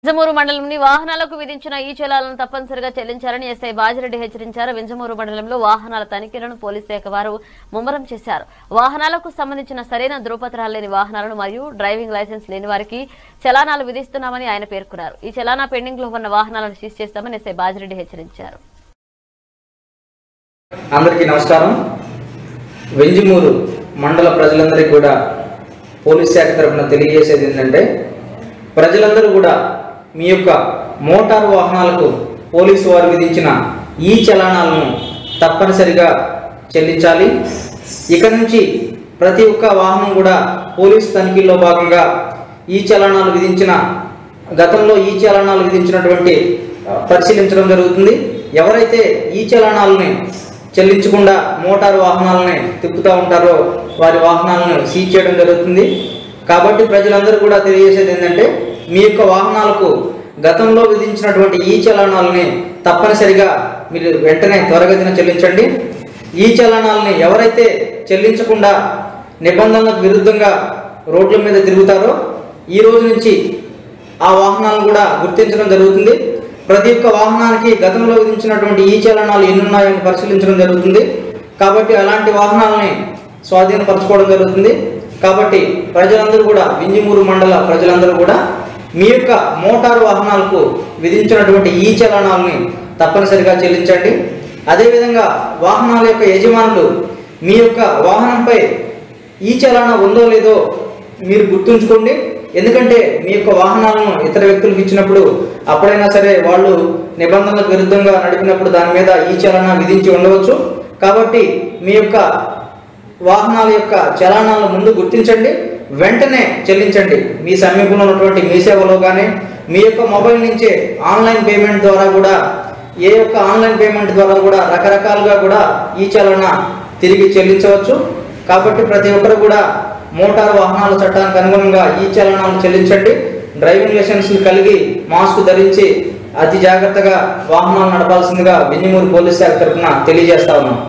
వింజమూరు మండలంని వాహనాలకు విధించిన ఈ చలాలను తప్పనిసరిగా చెల్లించాలని ఎస్ఐ బాజిరెడ్డి హెచ్చరించారు వింజమూరు మండలంలో వాహనాల తనిఖీలను పోలీస్ శాఖ వారు ముమ్మరం చేశారు వాహనాలకు సంబంధించిన సరైన ధృవపత్రాలు లేని వాహనాలను మరియు డ్రైవింగ్ లైసెన్స్ లేని వారికి చలానాలు విధిస్తున్నామని ఆయన పేర్కొన్నారు ఈ చలానా పెండింగ్ లో ఉన్న వాహనాలను సీజ్ చేస్తామని ఎస్ఐ బాజిరెడ్డి హెచ్చరించారు అందరికీ నమస్కారం వెంజిమూరు మండల ప్రజలందరికీ కూడా పోలీస్ శాఖ తరఫున తెలియజేసేది ఏంటంటే ప్రజలందరూ కూడా మీ యొక్క మోటారు వాహనాలకు పోలీసు వారు విధించిన ఈ చలానాలను తప్పనిసరిగా చెల్లించాలి ఇక నుంచి ప్రతి ఒక్క వాహనం కూడా పోలీసు తనిఖీల్లో భాగంగా ఈ చలానాలు విధించిన గతంలో ఈ చలానాలు విధించినటువంటి ఆ, పరిశీలించడం జరుగుతుంది ఎవరైతే ఈ చలానాలని చెల్లించకుండా మోటారు వాహనాలని తిప్పుతూ ఉంటారో వారి వాహనాలను సీజ్ చేయడం జరుగుతుంది కాబట్టి ప్రజలందరూ కూడా తెలియజేసేది ఏంటంటే మీ యొక్క వాహనాలకు గతంలో విధించినటువంటి ఈ చలానాలని తప్పనిసరిగా మీరు వెంటనే త్వరగతిన చెల్లించండి ఈ చలానాలని ఎవరైతే చెల్లించకుండా నిబంధనలకు విరుద్ధంగా రోడ్ల మీద తిరుగుతారో ఈ రోజు నుంచి ఆ వాహనాలను కూడా గుర్తించడం జరుగుతుంది ప్రతి ఒక్క వాహనానికి గతంలో విధించినటువంటి ఈ చలనాలు ఎన్ని ఉన్నాయని పరిశీలించడం జరుగుతుంది కాబట్టి అలాంటి వాహనాలని స్వాధీనపరచుకోవడం జరుగుతుంది కాబట్టి ప్రజలందరూ కూడా వింజమూరు మండల ప్రజలందరూ కూడా మీ యొక్క మోటారు వాహనాలకు విధించినటువంటి ఈ చలనాలని తప్పనిసరిగా చెల్లించండి అదేవిధంగా వాహనాల యొక్క యజమానులు మీ యొక్క వాహనంపై ఈ చలానా ఉందో లేదో మీరు గుర్తుంచుకోండి ఎందుకంటే మీ యొక్క వాహనాలను ఇతర వ్యక్తులకు ఇచ్చినప్పుడు అప్పుడైనా సరే వాళ్ళు నిబంధనలకు విరుద్ధంగా నడిపినప్పుడు దాని మీద ఈ చలానా విధించి ఉండవచ్చు కాబట్టి మీ యొక్క వాహనాల యొక్క చలానాలను ముందు గుర్తించండి వెంటనే చెల్లించండి మీ సమీపంలో ఉన్నటువంటి మీ సేవలో కానీ మీ యొక్క మొబైల్ నుంచే ఆన్లైన్ పేమెంట్ ద్వారా కూడా ఏ యొక్క ఆన్లైన్ పేమెంట్ ద్వారా కూడా రకరకాలుగా కూడా ఈ చలన తిరిగి చెల్లించవచ్చు కాబట్టి ప్రతి ఒక్కరు కూడా మోటారు వాహనాల చట్టానికి అనుగుణంగా ఈ చలనాలు చెల్లించండి డ్రైవింగ్ లైసెన్స్ కలిగి మాస్క్ ధరించి అతి జాగ్రత్తగా వాహనాలు నడపాల్సిందిగా వింజమూరు పోలీస్ శాఖ తరఫున తెలియజేస్తా ఉన్నాం